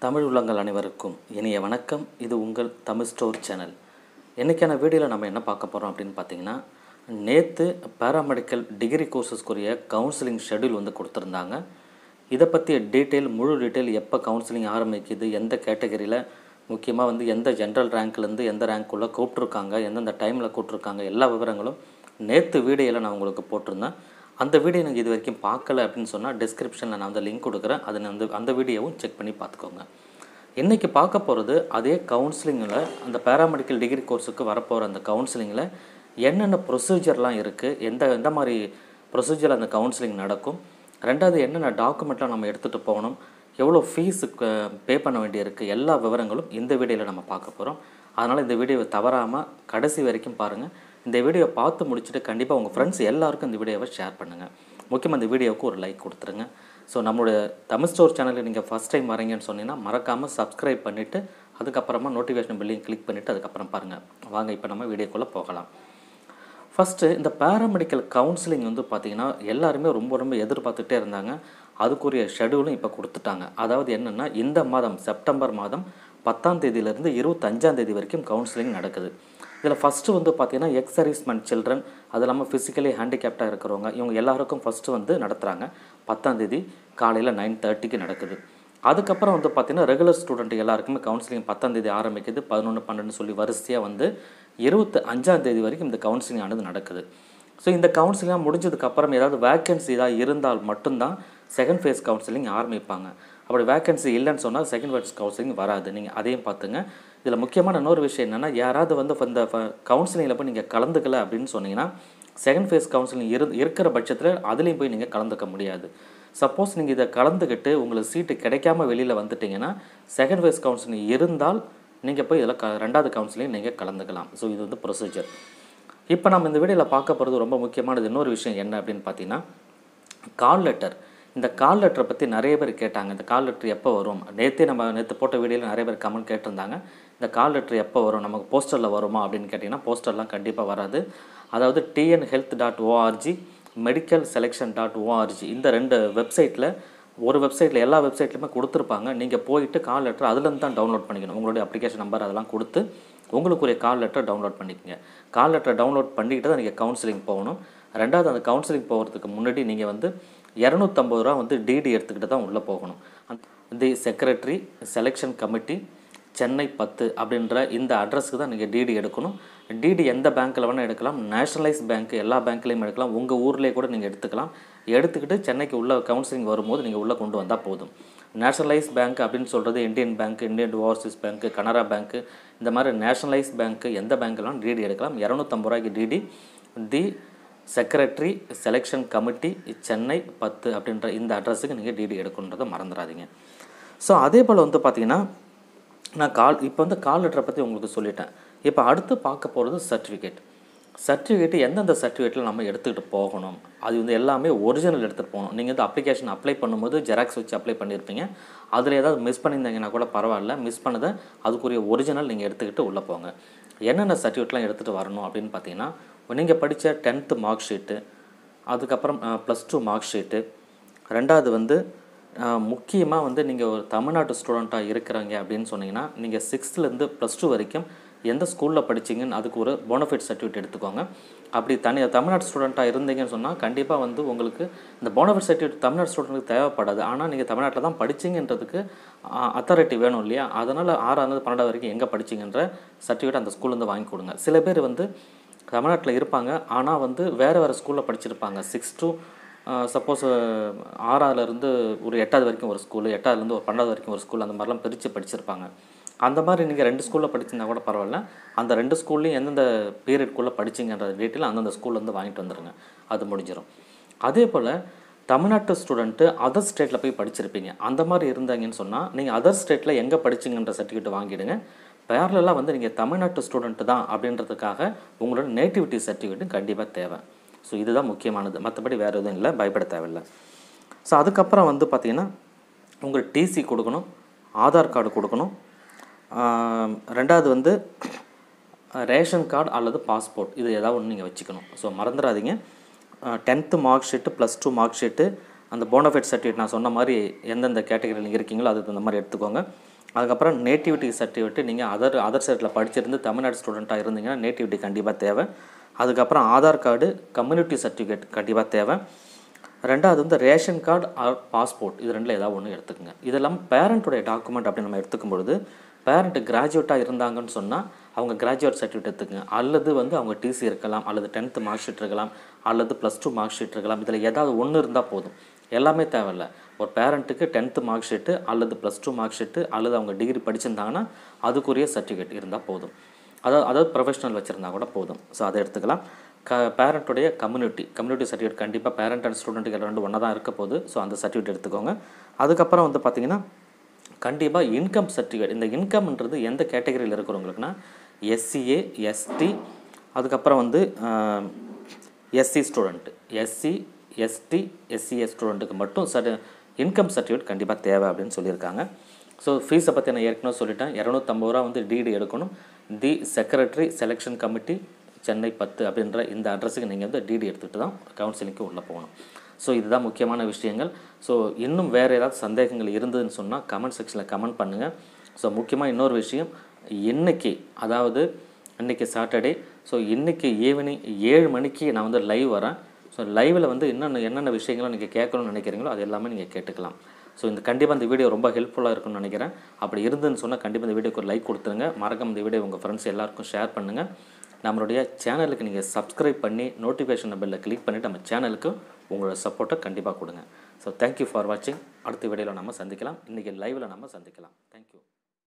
தமிழ் உள்ளங்கள் அனைவருக்கும் இனிய வணக்கம் இது உங்கள் தமிழ் ஸ்டோர் சேனல் இன்றைக்கான வீடியோவில் நம்ம என்ன பார்க்க போகிறோம் அப்படின்னு பார்த்தீங்கன்னா நேற்று பேராமெடிக்கல் டிகிரி கோர்சஸ்க்குரிய கவுன்சிலிங் ஷெட்யூல் வந்து கொடுத்துருந்தாங்க இதை பற்றிய டீட்டெயில் முழு டீட்டெயில் எப்போ கவுன்சிலிங் ஆரம்பிக்குது எந்த கேட்டகரியில் முக்கியமாக வந்து எந்த ஜென்ரல் ரேங்க்லேருந்து எந்த ரேங்க்குள்ளே கூப்பிட்ருக்காங்க எந்தெந்த டைமில் கூப்பிட்ருக்காங்க எல்லா விவரங்களும் நேற்று வீடியோவில் நான் உங்களுக்கு போட்டிருந்தேன் அந்த வீடியோ நீங்கள் இது வரைக்கும் பார்க்கல அப்படின்னு சொன்னால் டிஸ்கிரிப்ஷனில் நான் வந்து லிங்க் கொடுக்குறேன் அதை வந்து அந்த வீடியோவும் செக் பண்ணி பார்த்துக்கோங்க இன்றைக்கி பார்க்க போகிறது அதே கவுன்சிலிங்கில் அந்த பேராமெடிக்கல் டிகிரி கோர்ஸுக்கு வரப்போகிற அந்த கவுன்சிலிங்கில் என்னென்ன ப்ரொசீஜர்லாம் இருக்குது எந்த எந்த மாதிரி ப்ரொசீஜர் அந்த கவுன்சிலிங் நடக்கும் ரெண்டாவது என்னென்ன டாக்குமெண்ட்லாம் நம்ம எடுத்துகிட்டு போகணும் எவ்வளோ ஃபீஸுக்கு பே பண்ண வேண்டியிருக்கு எல்லா விவரங்களும் இந்த வீடியோவில் நம்ம பார்க்க போகிறோம் அதனால் இந்த வீடியோவை தவறாமல் கடைசி வரைக்கும் பாருங்கள் இந்த வீடியோ பார்த்து முடிச்சுட்டு கண்டிப்பாக உங்கள் ஃப்ரெண்ட்ஸ் எல்லாருக்கும் இந்த வீடியோவை ஷேர் பண்ணுங்கள் முக்கியமாக இந்த வீடியோவுக்கு ஒரு லைக் கொடுத்துருங்க ஸோ நம்மளுடைய தமிழ் ஸ்டோர் சேனலில் நீங்கள் ஃபஸ்ட் டைம் வரீங்கன்னு சொன்னீங்கன்னா மறக்காமல் சப்ஸ்கிரைப் பண்ணிவிட்டு அதுக்கப்புறமா நோட்டிஃபிகேஷன் பில்லையும் கிளிக் பண்ணிவிட்டு அதுக்கப்புறம் பாருங்கள் வாங்க இப்போ நம்ம வீடியோக்குள்ளே போகலாம் ஃபஸ்ட்டு இந்த பேராமெடிக்கல் கவுன்சிலிங் வந்து பார்த்திங்கன்னா எல்லாருமே ரொம்ப ரொம்ப எதிர்பார்த்துட்டே இருந்தாங்க அதுக்குரிய ஷெடியூலும் இப்போ கொடுத்துட்டாங்க அதாவது என்னென்னா இந்த மாதம் செப்டம்பர் மாதம் பத்தாம் தேதியிலேருந்து இருபத்தஞ்சாம் தேதி வரைக்கும் கவுன்சிலிங் நடக்குது இதில் ஃபஸ்ட்டு வந்து பார்த்திங்கன்னா எக்ஸ் சர்வீஸ்மென் சில்ட்ரன் அது இல்லாமல் ஃபிசிக்கலி ஹேண்டிகேப்டாக இருக்கிறவங்க இவங்க எல்லாருக்கும் ஃபஸ்ட்டு வந்து நடத்துகிறாங்க பத்தாம் தேதி காலையில் நைன் தேர்ட்டிக்கு நடக்குது அதுக்கப்புறம் வந்து பார்த்திங்கன்னா ரெகுலர் ஸ்டூடெண்ட் எல்லாருக்குமே கவுன்சிலிங் பத்தாம் தேதி ஆரம்பிக்குது பதினொன்று பன்னெண்டு சொல்லி வரிசையாக வந்து இருபத்தி அஞ்சாம் தேதி வரைக்கும் இந்த கவுன்சிலிங் ஆனது நடக்குது ஸோ இந்த கவுன்சிலிங்காக முடிஞ்சதுக்கப்புறம் ஏதாவது வேக்கன்சி ஏதாவது இருந்தால் மட்டும்தான் செகண்ட் ஃபேஸ் கவுன்சிலிங் ஆரம்பிப்பாங்க அப்படி வேக்கன்சி இல்லைன்னு சொன்னால் செகண்ட் ஃபேஸ் கவுன்சிலிங் வராது நீங்கள் அதையும் பார்த்துங்க இதில் முக்கியமான இன்னொரு விஷயம் என்னென்னா யாராவது வந்து இந்த கவுன்சிலிங்கில் போய் நீங்கள் கலந்துக்கல அப்படின்னு சொன்னீங்கன்னா செகண்ட் ஃபேஸ் கவுன்சிலிங் இரு இருக்கிற பட்சத்தில் அதுலேயும் போய் நீங்கள் கலந்துக்க முடியாது சப்போஸ் நீங்கள் இதை கலந்துக்கிட்டு உங்களுக்கு சீட்டு கிடைக்காம வெளியில் வந்துட்டிங்கன்னா செகண்ட் ஃபேஸ் கவுன்சிலிங் இருந்தால் நீங்கள் போய் இதில் க ரெண்டாவது கவுன்சிலிங் நீங்கள் கலந்துக்கலாம் ஸோ இது வந்து ப்ரொசீஜர் இப்போ நம்ம இந்த வீடியோவில் பார்க்க போகிறது ரொம்ப முக்கியமானது இன்னொரு விஷயம் என்ன அப்படின்னு பார்த்தீங்கன்னா கால் லெட்டர் இந்த கால் லெட்டரை பற்றி நிறைய பேர் கேட்டாங்க இந்த கால் லெட்டர் எப்போ வரும் நேற்றே நம்ம நேற்று போட்ட வீடியோவில் நிறைய பேர் கமெண்ட் கேட்டிருந்தாங்க இந்த கால் லெட்டர் எப்போ வரும் நமக்கு போஸ்டரில் வருமா அப்படின்னு கேட்டிங்கன்னா போஸ்டர்லாம் கண்டிப்பாக வராது அதாவது TN health dot ORG medical selection dot ORG இந்த ரெண்டு வெப்சைட்டில் ஒரு வெப்சைட்டில் எல்லா வெப்சைட்லையுமே கொடுத்துருப்பாங்க நீங்கள் போயிட்டு கால் லெட்டர் அதுலேருந்து தான் டவுன்லோட் பண்ணிக்கணும் உங்களுடைய அப்ளிகேஷன் நம்பர் அதெல்லாம் கொடுத்து உங்களுக்குரிய கால் லெட்டர் டவுன்லோட் பண்ணிக்கோங்க கால் லெட்டர் டவுன்லோட் பண்ணிக்கிட்டு தான் நீங்கள் கவுன்சிலிங் போகணும் ரெண்டாவது அந்த கவுன்சிலிங் போகிறதுக்கு முன்னாடி நீங்கள் வந்து இரநூத்தம்பது ரூபா வந்து டிடி எடுத்துக்கிட்டு தான் உள்ளே போகணும் the secretary selection committee Chennai பத்து அப்படின்ற இந்த அட்ரஸ்க்கு தான் நீங்கள் டிடி எடுக்கணும் டிடி எந்த பேங்க்கில் வேணால் எடுக்கலாம் நேஷனலைஸ் பேங்க் எல்லா பேங்க்லேயும் எடுக்கலாம் உங்கள் ஊர்லேயே கூட நீங்கள் எடுத்துக்கலாம் எடுத்துக்கிட்டு சென்னைக்கு உள்ள கவுன்சிலிங் வரும்போது நீங்கள் உள்ளே கொண்டு வந்தால் போதும் நேஷனலைஸ் பேங்க் அப்படின்னு சொல்கிறது Indian bank Indian overseas bank Canara bank இந்த மாதிரி நேஷனலைஸ் பேங்க் எந்த பேங்க்லாம் டிடி எடுக்கலாம் இரநூத்தம்பது ரூபாய்க்கு DD the secretary selection committee Chennai பத்து அப்படின்ற இந்த அட்ரஸுக்கு நீங்கள் டிடி எடுக்கணுன்றதை மறந்துடாதீங்க ஸோ அதே போல் வந்து பார்த்திங்கன்னா நான் கால் இப்போ வந்து கால் லெட்டரை பற்றி உங்களுக்கு சொல்லிட்டேன் இப்போ அடுத்து பார்க்க போகிறது சர்டிஃபிகேட் சர்டிஃபிகேட் எந்தெந்த சர்டிஃபிகேட்டில் நம்ம எடுத்துக்கிட்டு போகணும் அது வந்து எல்லாமே ஒரிஜினல் எடுத்துகிட்டு போகணும் நீங்கள் வந்து அப்ளிகேஷன் அப்ளை பண்ணும்போது ஜெராக்ஸ் வச்சு அப்ளை பண்ணியிருப்பீங்க அதில் ஏதாவது மிஸ் பண்ணியிருந்தீங்கன்னா கூட பரவாயில்ல மிஸ் பண்ணதை அதுக்குரிய ஒரிஜினல் நீங்கள் எடுத்துக்கிட்டு உள்ளே போங்க என்னென்ன சர்டிஃபிகேட்லாம் எடுத்துகிட்டு வரணும் அப்படின்னு பார்த்தீங்கன்னா நீங்கள் படித்த டென்த்து மார்க் ஷீட்டு அதுக்கப்புறம் ப்ளஸ் டூ மார்க் ஷீட்டு ரெண்டாவது வந்து முக்கியமாக வந்து நீங்கள் ஒரு தமிழ்நாட்டு ஸ்டூடெண்ட்டாக இருக்கிறாங்க அப்படின்னு சொன்னீங்கன்னா நீங்கள் சிக்ஸ்த்துலேருந்து ப்ளஸ் டூ வரைக்கும் எந்த ஸ்கூலில் படிச்சிங்கன்னு அதுக்கு ஒரு போனஃபைட் சர்டிஃபிகேட் எடுத்துக்கோங்க அப்படி தனி தமிழ்நாட்டு ஸ்டூடெண்ட்டாக இருந்தீங்கன்னு சொன்னால் கண்டிப்பாக வந்து உங்களுக்கு இந்த போனஃபைட் சர்டிஃபிகேட் தமிழ்நாடு ஸ்டூடெண்ட்டுக்கு தேவைப்படாது ஆனால் நீங்கள் தமிழ்நாட்டில் தான் படிச்சிங்கன்றதுக்கு அத்தாரிட்டி வேணும் இல்லையா அதனால் ஆறாவது பன்னெண்டாவது வரைக்கும் எங்கே படிச்சிங்கன்ற சர்டிஃபிகேட் அந்த ஸ்கூல்லேருந்து வாங்கி கொடுங்க சில பேர் வந்து தமிழ்நாட்டில் இருப்பாங்க ஆனால் வந்து வேறு வேறு ஸ்கூலில் படிச்சிருப்பாங்க சிக்ஸ் டூ சப்போஸ் ஆறாவதுலேருந்து ஒரு எட்டாவது வரைக்கும் ஒரு ஸ்கூலு எட்டாவதுலேருந்து ஒரு பன்னெண்டாவது வரைக்கும் ஒரு ஸ்கூல் அந்த மாதிரிலாம் பிரித்து படிச்சிருப்பாங்க அந்த மாதிரி நீங்கள் ரெண்டு ஸ்கூலில் படிச்சிருந்தா கூட பரவாயில்ல அந்த ரெண்டு ஸ்கூல்லையும் எந்தெந்த பீரியட்குள்ளே படிச்சிங்கன்ற டீட்டெயில் அந்தந்த ஸ்கூல்லேருந்து வாங்கிட்டு வந்துடுங்க அது முடிஞ்சிடும் அதே போல் தமிழ்நாட்டு ஸ்டூடெண்ட்டு அதர் ஸ்டேட்டில் போய் படிச்சிருப்பீங்க அந்த மாதிரி இருந்தாங்கன்னு சொன்னால் நீங்கள் அதர் ஸ்டேட்டில் எங்கே படிச்சிங்கன்ற சர்டிஃபிகேட் வாங்கிடுங்க பேரலாக வந்து நீங்கள் தமிழ்நாட்டு ஸ்டூடெண்ட்டு தான் அப்படின்றதுக்காக உங்களோட நேட்டிவிட்டி சர்டிஃபிகேட்டும் கண்டிப்பாக தேவை ஸோ இதுதான் முக்கியமானது மற்றபடி வேறு எதுவும் இல்லை பயப்பட தேவையில்லை ஸோ அதுக்கப்புறம் வந்து பார்த்திங்கன்னா உங்கள் டிசி கொடுக்கணும் ஆதார் கார்டு கொடுக்கணும் ரெண்டாவது வந்து ரேஷன் கார்டு அல்லது பாஸ்போர்ட் இது ஏதாவது ஒன்று நீங்கள் வச்சுக்கணும் ஸோ மறந்துடாதீங்க tenth mark sheet plus two mark sheet அந்த போனஃபைட் சர்டிஃபிகேட் நான் சொன்ன மாதிரி எந்தெந்த கேட்டகரியில் நீங்கள் இருக்கீங்களோ அதுக்கு தகுந்த மாதிரி எடுத்துக்கோங்க அதுக்கப்புறம் நேட்டிவிட்டி சர்டிஃபிகேட் நீங்கள் அதர் அதர் சைடில் படிச்சிருந்து தமிழ்நாடு ஸ்டூடெண்ட்டாக இருந்தீங்கன்னா நேட்டிவிட்டி கண்டிப்பாக தேவை அதுக்கப்புறம் ஆதார் கார்டு கம்யூனிட்டி சர்டிஃபிகேட் கண்டிப்பாக தேவை ரெண்டாவது வந்து ரேஷன் கார்டு ஆர் பாஸ்போர்ட் இது ரெண்டில் ஏதாவது ஒன்று எடுத்துக்கோங்க இதெல்லாம் பேரண்ட்டுடைய டாக்குமெண்ட் அப்படின்னு நம்ம எடுத்துக்கும் பொழுது பேரண்ட் கிராஜுவேட்டாக இருந்தாங்கன்னு சொன்னால் அவங்க கிராஜுவேட் சர்டிஃபிகேட் எடுத்துக்கங்க அல்லது வந்து அவங்க டிசி இருக்கலாம் அல்லது டென்த்து மார்க் ஷீட் இருக்கலாம் அல்லது ப்ளஸ் டூ மார்க் ஷீட் இருக்கலாம் இதில் ஏதாவது ஒன்று இருந்தால் போதும் எல்லாமே தேவையில்ல ஒரு பேரண்ட்டுக்கு டென்த்து மார்க் ஷீட்டு அல்லது ப்ளஸ் டூ மார்க் ஷீட்டு அல்லது அவங்க டிகிரி படிச்சிருந்தாங்கன்னா அதுக்குரிய சர்டிஃபிகேட் இருந்தால் போதும் அதாவது அதாவது ப்ரொஃபஷனல் வச்சுருந்தா கூட போதும் ஸோ அதை எடுத்துக்கலாம் க பேரண்ட்டுடைய கம்யூனிட்டி கம்யூனிட்டி சர்டிஃபிகேட் கண்டிப்பாக பேரண்ட் அண்ட் ஸ்டூடெண்ட்டுக்கு ரெண்டு ஒன்றா தான் இருக்க போகுது ஸோ அந்த சர்டிஃபிகேட் எடுத்துக்கோங்க அதுக்கப்புறம் வந்து பார்த்திங்கன்னா கண்டிப்பாக இன்கம் சர்டிஃபிகேட் இந்த இன்கம்ன்றது எந்த கேட்டகரியில் இருக்கிறவங்களுக்குன்னா எஸ்சிஏ எஸ்டி அதுக்கப்புறம் வந்து எஸ்சி ஸ்டூடெண்ட்டு எஸ்சி எஸ்டி எஸ்சிஎஸ் ஸ்டூடெண்ட்டுக்கு மட்டும் சர்டி இன்கம் சர்டிஃபிகேட் கண்டிப்பாக தேவை அப்படின்னு சொல்லியிருக்காங்க ஸோ ஃபீஸை பற்றி நான் ஏற்கனவே சொல்லிட்டேன் இரநூத்தம்பது ரூபா வந்து டிடி எடுக்கணும் the secretary selection committee Chennai பத்து அப்படின்ற இந்த அட்ரஸுக்கு நீங்கள் வந்து டிடி எடுத்துகிட்டு தான் கவுன்சிலிங்க்கு உள்ளே போகணும் ஸோ இதுதான் முக்கியமான விஷயங்கள் ஸோ இன்னும் வேறு ஏதாவது சந்தேகங்கள் இருந்ததுன்னு சொன்னால் கமெண்ட் செக்ஷனில் கமெண்ட் பண்ணுங்கள் ஸோ முக்கியமாக இன்னொரு விஷயம் இன்னைக்கு அதாவது இன்றைக்கி சாட்டர்டே ஸோ இன்றைக்கி ஈவினிங் ஏழு மணிக்கு நான் வந்து லைவ் வரேன் ஸோ லைவில் வந்து என்னென்ன என்னென்ன விஷயங்களை நீங்கள் கேட்கணும்னு நினைக்கிறீங்களோ அது எல்லாமே நீங்கள் கேட்டுக்கலாம் ஸோ இந்த கண்டிப்பாக இந்த வீடியோ ரொம்ப ஹெல்ப்ஃபுல்லாக இருக்கும்னு நினைக்கிறேன் அப்படி இருந்துன்னு சொன்னால் கண்டிப்பாக இந்த வீடியோக்கு ஒரு லைக் கொடுத்துருங்க மறக்காம இந்த வீடியோ உங்கள் ஃப்ரெண்ட்ஸ் எல்லாருக்கும் ஷேர் பண்ணுங்கள் நம்மளுடைய சேனலுக்கு நீங்கள் சப்ஸ்கிரைப் பண்ணி நோட்டிஃபிகேஷன் பெல்லில் கிளிக் பண்ணிவிட்டு நம்ம சேனலுக்கு உங்களோட சப்போர்ட்டை கண்டிப்பாக கொடுங்க ஸோ தேங்க்யூ ஃபார் வாட்சிங் அடுத்த வீடியோவில் நம்ம சந்திக்கலாம் இன்றைக்கி லைவில் நம்ம சந்திக்கலாம் தேங்க்யூ